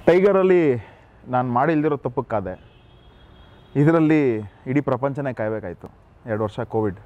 ಟೈಗರಲ್ಲಿ ನಾನು ಮಾಡಿ ಇಲ್ದಿರೋ ತಪ್ಪಕ್ಕಾದೆ ಇದರಲ್ಲಿ ಇಡೀ ಪ್ರಪಂಚನೇ ಕಾಯಬೇಕಾಯಿತು ಎರಡು ವರ್ಷ ಕೋವಿಡ್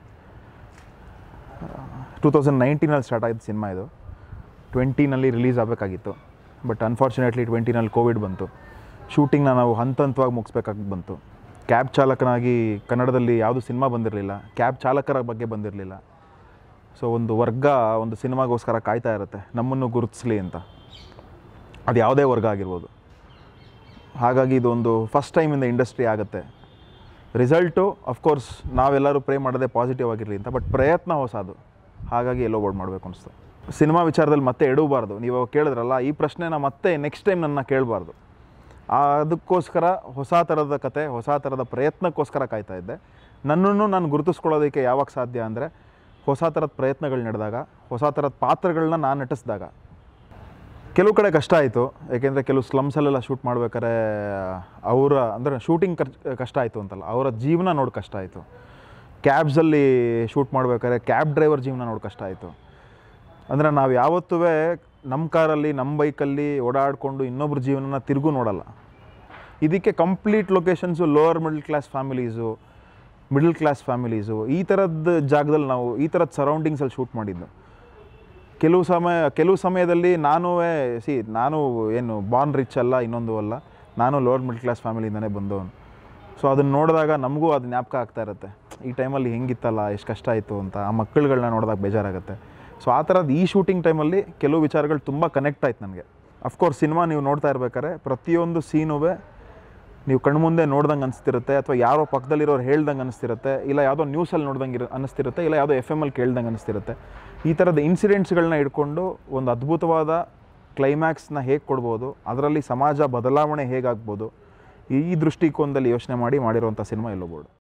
ಟೂ ತೌಸಂಡ್ ನೈನ್ಟೀನಲ್ಲಿ ಸ್ಟಾರ್ಟ್ ಆಗಿದ್ದು ಸಿನಿಮಾ ಇದು ಟ್ವೆಂಟಿನಲ್ಲಿ ರಿಲೀಸ್ ಆಗಬೇಕಾಗಿತ್ತು ಬಟ್ ಅನ್ಫಾರ್ಚುನೇಟ್ಲಿ ಟ್ವೆಂಟಿನಲ್ಲಿ ಕೋವಿಡ್ ಬಂತು ಶೂಟಿಂಗ್ನ ನಾವು ಹಂತ ಹಂತವಾಗಿ ಮುಗಿಸ್ಬೇಕಾಗಿ ಬಂತು ಕ್ಯಾಬ್ ಚಾಲಕನಾಗಿ ಕನ್ನಡದಲ್ಲಿ ಯಾವುದು ಸಿನಿಮಾ ಬಂದಿರಲಿಲ್ಲ ಕ್ಯಾಬ್ ಚಾಲಕರ ಬಗ್ಗೆ ಬಂದಿರಲಿಲ್ಲ ಸೊ ಒಂದು ವರ್ಗ ಒಂದು ಸಿನಿಮಾಗೋಸ್ಕರ ಕಾಯ್ತಾ ಇರುತ್ತೆ ನಮ್ಮನ್ನು ಗುರುತಿಸ್ಲಿ ಅಂತ ಅದು ಯಾವುದೇ ವರ್ಗ ಆಗಿರ್ಬೋದು ಹಾಗಾಗಿ ಇದೊಂದು ಫಸ್ಟ್ ಟೈಮ್ ಇಂದ ಇಂಡಸ್ಟ್ರಿ ಆಗುತ್ತೆ ರಿಸಲ್ಟು ಅಫ್ಕೋರ್ಸ್ ನಾವೆಲ್ಲರೂ ಪ್ರೇ ಮಾಡೋದೇ ಪಾಸಿಟಿವ್ ಆಗಿರಲಿ ಅಂತ ಬಟ್ ಪ್ರಯತ್ನ ಹೊಸದು ಹಾಗಾಗಿ ಎಲ್ಲೋ ಬೋರ್ಡ್ ಮಾಡಬೇಕು ಅನಿಸ್ತು ಸಿನಿಮಾ ವಿಚಾರದಲ್ಲಿ ಮತ್ತೆ ಎಡವಬಾರ್ದು ನೀವು ಅವಾಗ ಕೇಳಿದ್ರಲ್ಲ ಈ ಪ್ರಶ್ನೆನ ಮತ್ತೆ ನೆಕ್ಸ್ಟ್ ಟೈಮ್ ನನ್ನ ಕೇಳಬಾರ್ದು ಅದಕ್ಕೋಸ್ಕರ ಹೊಸ ಥರದ ಕತೆ ಹೊಸ ಥರದ ಪ್ರಯತ್ನಕ್ಕೋಸ್ಕರ ಕಾಯ್ತಾ ಇದ್ದೆ ನನ್ನನ್ನು ನಾನು ಗುರುತಿಸ್ಕೊಳ್ಳೋದಕ್ಕೆ ಯಾವಾಗ ಸಾಧ್ಯ ಅಂದರೆ ಹೊಸ ಥರದ ಪ್ರಯತ್ನಗಳು ನಡೆದಾಗ ಹೊಸ ಥರದ ಪಾತ್ರಗಳನ್ನ ನಾನು ನಟಿಸಿದಾಗ ಕೆಲವು ಕಡೆ ಕಷ್ಟ ಆಯಿತು ಯಾಕೆಂದರೆ ಕೆಲವು ಸ್ಲಮ್ಸಲ್ಲೆಲ್ಲ ಶೂಟ್ ಮಾಡ್ಬೇಕಾದ್ರೆ ಅವರ ಅಂದರೆ ಶೂಟಿಂಗ್ ಖರ್ಚು ಕಷ್ಟ ಆಯಿತು ಅಂತಲ್ಲ ಅವರ ಜೀವನ ನೋಡಿ ಕಷ್ಟ ಆಯಿತು ಕ್ಯಾಬ್ಸಲ್ಲಿ ಶೂಟ್ ಮಾಡ್ಬೇಕಾದ್ರೆ ಕ್ಯಾಬ್ ಡ್ರೈವರ್ ಜೀವನ ನೋಡಿ ಕಷ್ಟ ಆಯಿತು ಅಂದರೆ ನಾವು ಯಾವತ್ತೂ ನಮ್ಮ ಕಾರಲ್ಲಿ ನಮ್ಮ ಬೈಕಲ್ಲಿ ಓಡಾಡಿಕೊಂಡು ಇನ್ನೊಬ್ರ ಜೀವನನ ತಿರುಗು ನೋಡಲ್ಲ ಇದಕ್ಕೆ complete locations lower middle class families middle class families ಈ ಥರದ ಜಾಗದಲ್ಲಿ ನಾವು ಈ ಥರದ ಸರೌಂಡಿಂಗ್ಸಲ್ಲಿ ಶೂಟ್ ಮಾಡಿದ್ದು ಕೆಲವು ಸಮಯ ಕೆಲವು ಸಮಯದಲ್ಲಿ ನಾನೂ ಸಿ ನಾನು ಏನು ಬಾರ್ನ್ ರಿಚ್ ಅಲ್ಲ ಇನ್ನೊಂದು ಅಲ್ಲ ನಾನು ಲೋವರ್ ಮಿಡಲ್ ಕ್ಲಾಸ್ ಫ್ಯಾಮಿಲಿಯಿಂದನೇ ಬಂದವನು ಸೊ ಅದನ್ನು ನೋಡಿದಾಗ ನಮಗೂ ಅದು ಜ್ಞಾಪಕ ಆಗ್ತಾ ಇರುತ್ತೆ ಈ ಟೈಮಲ್ಲಿ ಹೆಂಗಿತ್ತಲ್ಲ ಎಷ್ಟು ಕಷ್ಟ ಆಯಿತು ಅಂತ ಆ ಮಕ್ಕಳುಗಳನ್ನ ನೋಡಿದಾಗ ಬೇಜಾರಾಗುತ್ತೆ ಸೊ ಆ ಥರದ್ದು ಈ ಶೂಟಿಂಗ್ ಟೈಮಲ್ಲಿ ಕೆಲವು ವಿಚಾರಗಳು ತುಂಬ ಕನೆಕ್ಟ್ ಆಯ್ತು ನನಗೆ ಅಫ್ಕೋರ್ಸ್ ಸಿನಿಮಾ ನೀವು ನೋಡ್ತಾ ಇರ್ಬೇಕಾದ್ರೆ ಪ್ರತಿಯೊಂದು ಸೀನೂ ನೀವು ಕಣ್ಮುಂದೆ ನೋಡ್ದಂಗೆ ಅನಿಸ್ತಿರುತ್ತೆ ಅಥವಾ ಯಾರೋ ಪಕ್ಕದಲ್ಲಿರೋರು ಹೇಳ್ದಂಗೆ ಅನಿಸ್ತಿರುತ್ತೆ ಇಲ್ಲ ಯಾವುದೋ ನ್ಯೂಸಲ್ಲಿ ನೋಡ್ದಂಗೆ ಇರ ಅನ್ನಿಸ್ತಿರುತ್ತೆ ಇಲ್ಲ ಯಾವುದೋ ಎಫ್ ಎಮ್ ಅಲ್ಲಿ ಕೇಳ್ದಂಗೆ ಅನಿಸ್ತಿರುತ್ತೆ ಈ ಥರದ ಇನ್ಸಿಡೆಂಟ್ಸ್ಗಳನ್ನ ಇಟ್ಕೊಂಡು ಒಂದು ಅದ್ಭುತವಾದ ಕ್ಲೈಮ್ಯಾಕ್ಸ್ನ ಹೇಗೆ ಕೊಡ್ಬೋದು ಅದರಲ್ಲಿ ಸಮಾಜ ಬದಲಾವಣೆ ಹೇಗಾಗ್ಬೋದು ಈ ದೃಷ್ಟಿಕೋನದಲ್ಲಿ ಯೋಚನೆ ಮಾಡಿ ಮಾಡಿರುವಂಥ ಸಿನಿಮಾ ಎಲ್ಲೋ ಬೋರ್ಡ್